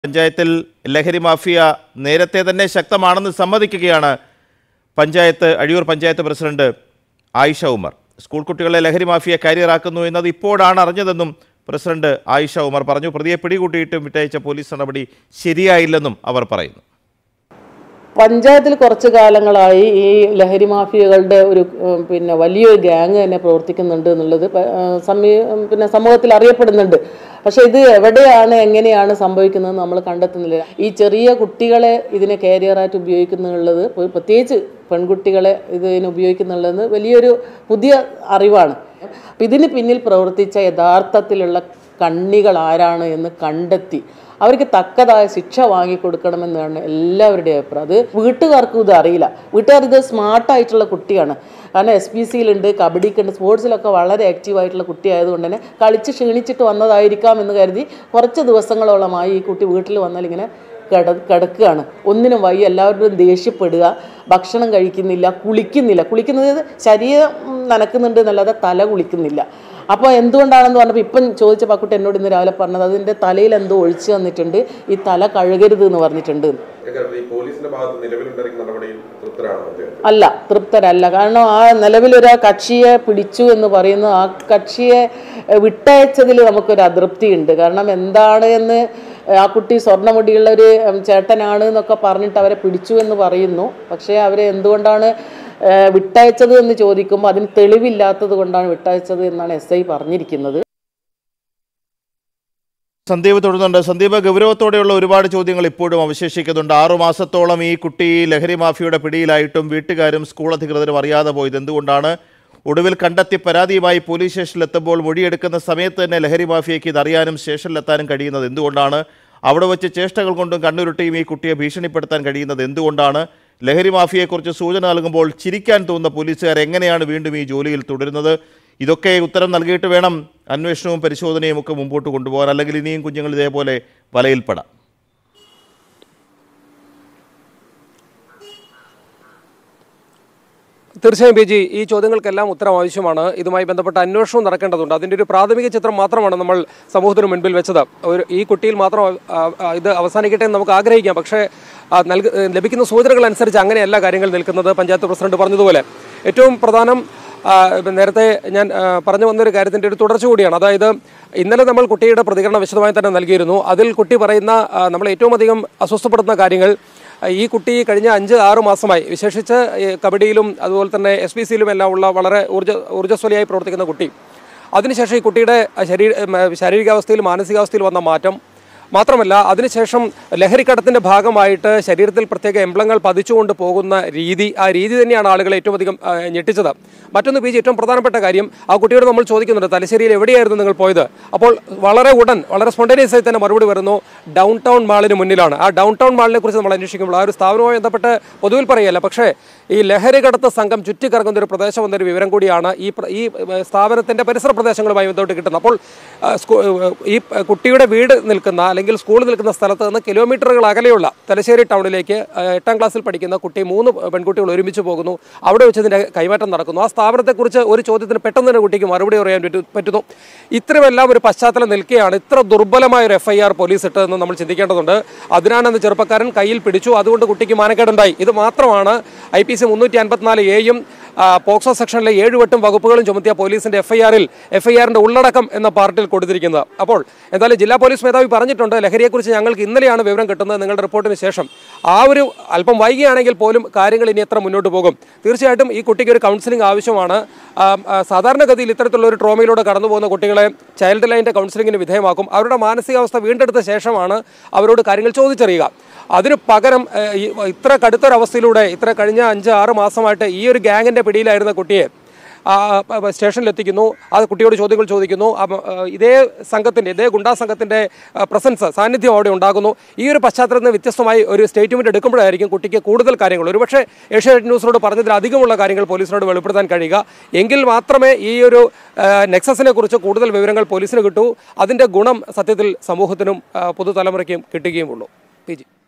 പഞ്ചായത്തിൽ ലഹരി മാഫിയ നേരത്തെ തന്നെ ശക്തമാണെന്ന് സമ്മതിക്കുകയാണ് പഞ്ചായത്ത് അഴിയൂർ പഞ്ചായത്ത് പ്രസിഡന്റ് ആയിഷ ഉമർ സ്കൂൾ കുട്ടികളെ ലഹരി മാഫിയ കാരിയറാക്കുന്നു എന്നത് ഇപ്പോഴാണ് അറിഞ്ഞതെന്നും പ്രസിഡന്റ് ആയിഷ ഉമർ പറഞ്ഞു പ്രതിയെ പിടികൂട്ടിയിട്ടും വിട്ടയച്ച പോലീസ് നടപടി ശരിയായില്ലെന്നും അവർ പറയുന്നു പഞ്ചായത്തിൽ കുറച്ച് കാലങ്ങളായി ഈ ലഹരി മാഫിയകളുടെ ഒരു ഉം, പിന്നെ വലിയൊരു ഗ്യാങ് തന്നെ പ്രവർത്തിക്കുന്നുണ്ട് എന്നുള്ളത് പ- ആ, സമീ പിന്നെ സമൂഹത്തിൽ അറിയപ്പെടുന്നുണ്ട് പക്ഷെ ഇത് എവിടെയാണ് എങ്ങനെയാണ് സംഭവിക്കുന്നത് നമ്മൾ കണ്ടെത്തുന്നില്ല ഈ ചെറിയ കുട്ടികളെ ഇതിനെ കാരിയറായിട്ട് ഉപയോഗിക്കുന്നുള്ളത് പ്ര- പ്രത്യേകിച്ച് പെൺകുട്ടികളെ ഇതിന് ഉപയോഗിക്കുന്നുള്ളത് വലിയൊരു പുതിയ അറിവാണ് അപ്പം ഇതിന് പിന്നിൽ പ്രവർത്തിച്ച യഥാർത്ഥത്തിലുള്ള കണ്ണികൾ ആരാണ് എന്ന് കണ്ടെത്തി അവർക്ക് തക്കതായ ശിക്ഷ വാങ്ങിക്കൊടുക്കണമെന്നാണ് എല്ലാവരുടെയും അഭിപ്രായം അത് വീട്ടുകാർക്കും ഇത് അറിയില്ല വീട്ടുകാർ ഇത് സ്മാർട്ടായിട്ടുള്ള കുട്ടിയാണ് കാരണം എസ് പി സിയിലുണ്ട് കബഡിക്കുണ്ട് സ്പോർട്സിലൊക്കെ വളരെ ആക്റ്റീവ് ആയിട്ടുള്ള കുട്ടി ആയതുകൊണ്ട് തന്നെ കളിച്ച് ക്ഷീണിച്ചിട്ട് വന്നതായിരിക്കാം എന്ന് കരുതി കുറച്ച് ദിവസങ്ങളോളമായി ഈ കുട്ടി വീട്ടിൽ വന്നാൽ ഇങ്ങനെ കിട കിടക്കുകയാണ് ഒന്നിനും വയ്യ എല്ലാവരുടെയും ദേഷ്യപ്പെടുക ഭക്ഷണം കഴിക്കുന്നില്ല കുളിക്കുന്നില്ല കുളിക്കുന്നത് ശരീരം ഉം, നനക്കുന്നുണ്ട് എന്നല്ലാതെ തല കുളിക്കുന്നില്ല അപ്പോൾ എന്തുകൊണ്ടാണെന്ന് പറഞ്ഞപ്പോൾ ഇപ്പം ചോദിച്ച കുട്ടി എന്നോട് ഇന്ന് രാവിലെ പറഞ്ഞത് അതിൻ്റെ തലയിൽ എന്തോ ഒഴിച്ചു തന്നിട്ടുണ്ട് ഈ തല കഴുകരുത് എന്ന് പറഞ്ഞിട്ടുണ്ട് കാരണം ഈ പോലീസിന്റെ ഭാഗത്ത് നിലവിലുണ്ടായിരിക്കുന്ന നടപടിയിൽ തൃപ്തരാണ് അദ്ദേഹം അല്ല തൃപ്തരല്ല കാരണം ആ നിലവിലൊരു ആ കക്ഷിയെ പിടിച്ചു എന്ന് പറയുന്നു ആ കക്ഷിയെ എഹ്, വിട്ടയച്ചതിൽ നമുക്കൊരു അതൃപ്തി ഉണ്ട് കാരണം എന്താണ് എന്ന് ആ കുട്ടി സ്വർണ്ണമുടിയുള്ള ഒരു ഉം, ചേട്ടനാണ് എന്നൊക്കെ പറഞ്ഞിട്ട് അവരെ പിടിച്ചു എന്ന് പറയുന്നു പക്ഷേ അവരെ എന്തുകൊണ്ടാണ് ഏഹ്, വിട്ടയച്ചത് എന്ന് ചോദിക്കുമ്പോൾ അതിന് തെളിവില്ലാത്തത് കൊണ്ടാണ് വിട്ടയച്ചത് എന്നാണ് എസ് ഐ പറഞ്ഞിരിക്കുന്നത് സന്ദീപ് തുടർന്നുണ്ട് സന്ദീപ് ഗൗരവത്തോടെയുള്ള ഒരുപാട് ചോദ്യങ്ങൾ ഇപ്പോഴും അവശേഷിക്കുന്നുണ്ട് ആറു മാസത്തോളം ഈ കുട്ടി ലഹരി മാഫിയയുടെ പിടിയിലായിട്ടും വീട്ടുകാരും സ്കൂൾ അധികൃതരും അറിയാതെ പോയത് എന്തുകൊണ്ടാണ് ഒടുവിൽ കണ്ടെത്തി പരാതിയുമായി പോലീസ് സ്റ്റേഷനിലെത്തുമ്പോൾ മൊഴിയെടുക്കുന്ന സമയത്ത് തന്നെ ലഹരി മാഫിയയ്ക്ക് ഇതറിയാനും സ്റ്റേഷനിലെത്താനും കഴിയുന്നത് എന്തുകൊണ്ടാണ് അവിടെ വെച്ച് ചേഷ്ടകൾ കൊണ്ടും കണ്ണുരുട്ടിയും ഈ കുട്ടിയെ ഭീഷണിപ്പെടുത്താൻ കഴിയുന്നത് എന്തുകൊണ്ടാണ് ലഹരി മാഫിയയെക്കുറിച്ച് സൂചന നൽകുമ്പോൾ ചിരിക്കാൻ തോന്നുന്ന പോലീസുകാർ എങ്ങനെയാണ് വീണ്ടും ഈ ജോലിയിൽ തുടരുന്നത് ഇതൊക്കെ ഉത്തരം നൽകിയിട്ട് വേണം അന്വേഷണവും പരിശോധനയും ഒക്കെ മുമ്പോട്ട് കൊണ്ടുപോകാൻ അല്ലെങ്കിൽ ഇനിയും കുഞ്ഞുങ്ങൾ ഇതേപോലെ വലയിൽപ്പെടാം തീർച്ചയായും ബി ജി ഈ ചോദ്യങ്ങൾക്കെല്ലാം ഉത്തരം ആവശ്യമാണ് ഇതുമായി ബന്ധപ്പെട്ട അന്വേഷണവും നടക്കേണ്ടതുണ്ട് അതിൻ്റെ ഒരു പ്രാഥമിക ചിത്രം മാത്രമാണ് നമ്മൾ സമൂഹത്തിന് മുൻപിൽ വെച്ചത് ഒരു ഈ കുട്ടിയിൽ മാത്രം ആ, ആ, ഇത് അവസാനിക്കട്ടെ എന്ന് നമുക്ക് ആഗ്രഹിക്കാം പക്ഷേ ആ, നൽക ലഭിക്കുന്ന സൂചനകൾ അനുസരിച്ച് അങ്ങനെയല്ല കാര്യങ്ങൾ നിൽക്കുന്നത് പഞ്ചായത്ത് പ്രസിഡന്റ് പറഞ്ഞതുപോലെ ഏറ്റവും പ്രധാനം ആ, ഇപ്പം നേരത്തെ ഞാൻ ആ, പറഞ്ഞു വന്നൊരു കാര്യത്തിൻ്റെ ഒരു തുടർച്ച കൂടിയാണ് അതായത് ഇന്നലെ നമ്മൾ കുട്ടിയുടെ പ്രതികരണം വിശദമായി തന്നെ നൽകിയിരുന്നു അതിൽ കുട്ടി പറയുന്ന ആ, നമ്മളെ ഏറ്റവും അധികം അസ്വസ്ഥപ്പെടുത്തുന്ന കാര്യങ്ങൾ ഈ കുട്ടി കഴിഞ്ഞ അഞ്ച് ആറ് മാസമായി വിശേഷിച്ച് ഈ കബഡിയിലും അതുപോലെ തന്നെ എസ് പി സിയിലും എല്ലാം ഉള്ള വളരെ ഊർജ്ജ ഊർജ്ജസ്വലിയായി പ്രവർത്തിക്കുന്ന കുട്ടി അതിനുശേഷം ഈ കുട്ടിയുടെ ശരീര ഉം, ശാരീരികാവസ്ഥയിൽ മാനസികാവസ്ഥയിൽ വന്ന മാറ്റം മാത്രമല്ല അതിനുശേഷം ലഹരിക്കടത്തിന്റെ ഭാഗമായിട്ട് ശരീരത്തിൽ പ്രത്യേക എംബ്ലങ്ങൾ പതിച്ചുകൊണ്ട് പോകുന്ന രീതി ആ രീതി തന്നെയാണ് ആളുകളെ ഏറ്റവും അധികം ആ, ഞെട്ടിച്ചത് മറ്റൊന്ന് പി ജി ഏറ്റവും പ്രധാനപ്പെട്ട കാര്യം ആ കുട്ടിയോട് നമ്മൾ ചോദിക്കുന്നുണ്ട് തലശ്ശേരിയിൽ എവിടെയായിരുന്നു നിങ്ങൾ പോയത് അപ്പോൾ വളരെ ഉടൻ വളരെ സ്പോണ്ടേനിയസ് ആയി തന്നെ മറുപടി വരുന്നു ഡൗൺ ടൗൺ മാളിന് മുന്നിലാണ് ആ ഡൗൺ ടൗൺ മാളിനെ കുറിച്ച് നമ്മൾ അന്വേഷിക്കുമ്പോൾ ആ ഒരു സ്ഥാപനവുമായി ബന്ധപ്പെട്ട് പൊതുവിൽ പറയല്ല പക്ഷേ ഈ ലഹരികടത്ത് സംഘം ചുറ്റിക്കറങ്ങുന്ന ഒരു പ്രദേശം എന്നൊരു വിവരം കൂടിയാണ് ഈ പ്ര- ഈ ഏഹ്, സ്ഥാപനത്തിന്റെ പരിസര പ്രദേശങ്ങളുമായി ബന്ധപ്പെട്ട് കിട്ടുന്നത് അപ്പോൾ ആ, സ്കൂ- ഏഹ്, ഈ പ- കുട്ടിയുടെ വീട് നിൽക്കുന്ന അല്ലെങ്കിൽ സ്കൂൾ നിൽക്കുന്ന സ്ഥലത്ത് നിന്ന് കിലോമീറ്ററുകൾ അകലെയുള്ള തലശ്ശേരി ടൗണിലേക്ക് ആ, എട്ടാം ക്ലാസ്സിൽ പഠിക്കുന്ന കുട്ടി മൂന്ന് പെൺകുട്ടികൾ ഒരുമിച്ച് പോകുന്നു അവിടെ വെച്ച് ഇതിന്റെ കൈമാറ്റം നടക്കുന്നു ആ സ്ഥാപനത്തെക്കുറിച്ച് ഒരു ചോദ്യത്തിന് പെട്ടെന്ന് തന്നെ കുട്ടിക്ക് മറുപടി പറയാൻ പറ്റു- പറ്റുന്നു ഇത്രയുമെല്ലാം ഒരു പശ്ചാത്തലം നിൽക്കുകയാണ് ഇത്ര ദുർബലമായ ഒരു എഫ് ഐ ആർ പോലീസ് ഇട്ടതെന്ന് നമ്മൾ ചിന്തിക്കേണ്ടതുണ്ട് അതിനാണ് അന്ന് ചെറുപ്പക്കാരൻ കയ്യിൽ പിടിച്ചു അതുകൊണ്ട് കുട്ടിക്ക് മാനക്കേടുണ്ടായി ഇത് മാത്രമാണ് ഐ പി സി മുന്നൂറ്റി അൻപത്തിനാല് എയും പോക്സോ സെക്ഷനിലെ ഏഴ് വട്ടും വകുപ്പുകളും ചുമത്തിയ പോലീസിന്റെ എഫ് ഐ ആറിൽ എഫ് ഐ ആറിന്റെ ഉള്ളടക്കം എന്ന പാർട്ടിൽ കൊടുത്തിരിക്കുന്നത് അപ്പോൾ എന്തായാലും ജില്ലാ പോലീസ് മേധാവി പറഞ്ഞിട്ടുണ്ട് ലഹരിയെക്കുറിച്ച് ഞങ്ങൾക്ക് ഇന്നലെയാണ് വിവരം കിട്ടുന്നത് നിങ്ങളുടെ റിപ്പോർട്ടിന് ശേഷം ആ ഒരു അല്പം വൈകിയാണെങ്കിൽ പോലും കാര്യങ്ങൾ ഇനി എത്ര മുന്നോട്ട് പോകും തീർച്ചയായിട്ടും ഈ കുട്ടിക്ക് ഒരു കൗൺസിലിംഗ് ആവശ്യമാണ് ആ, ആ, സാധാരണഗതിയിൽ ഇത്തരത്തിലുള്ള ഒരു ട്രോമയിലൂടെ കടന്നു പോകുന്ന കുട്ടികളെ ചൈൽഡ് ലൈൻ്റെ കൗൺസിലിങ്ങിന് വിധേയമാക്കും അവരുടെ മാനസികാവസ്ഥ വീണ്ടെടുത്ത ശേഷമാണ് അവരോട് കാര്യങ്ങൾ ചോദിച്ചറിയുക അതിന് പകരം ഏഹ്, ഈ ഇത്ര കടുത്തൊരവസ്ഥയിലൂടെ ഇത്ര കഴിഞ്ഞ അഞ്ച് ആറ് മാസമായിട്ട് ഈ ഒരു ഗ്യാങ്ങിൻ്റെ പിടിയിലായിരുന്ന കുട്ടിയെ ആ, പ- പ- സ്റ്റേഷനിൽ എത്തിക്കുന്നു ആ കുട്ടിയോട് ചോദ്യങ്ങൾ ചോദിക്കുന്നു അപ്പം, ആ, ഇതേ സംഘത്തിൻ്റെ ഇതേ ഗുണ്ടാ സംഘത്തിൻ്റെ പ്രസൻസ് സാന്നിധ്യം അവിടെ ഉണ്ടാകുന്നു ഈ ഒരു പശ്ചാത്തലത്തിൽ നിന്ന് വ്യത്യസ്തമായി ഒരു സ്റ്റേറ്റ്മെന്റ് എടുക്കുമ്പോഴായിരിക്കും കുട്ടിക്ക് കൂടുതൽ കാര്യങ്ങൾ ഒരുപക്ഷെ ഏഷ്യാനെറ്റ് ന്യൂസിനോട് പറഞ്ഞതിലധികമുള്ള കാര്യങ്ങൾ പോലീസിനോട് വെളിപ്പെടുത്താൻ കഴിയുക എങ്കിൽ മാത്രമേ ഈ ഒരു ആ, നെക്സസിനെ കുറിച്ച് കൂടുതൽ വിവരങ്ങൾ പോലീസിന് കിട്ടൂ അതിൻ്റെ ഗുണം സത്യത്തിൽ സമൂഹത്തിനും ആ, പുതുതലമുറയ്ക്കും കിട്ടുകയുമുള്ളൂ പി ജി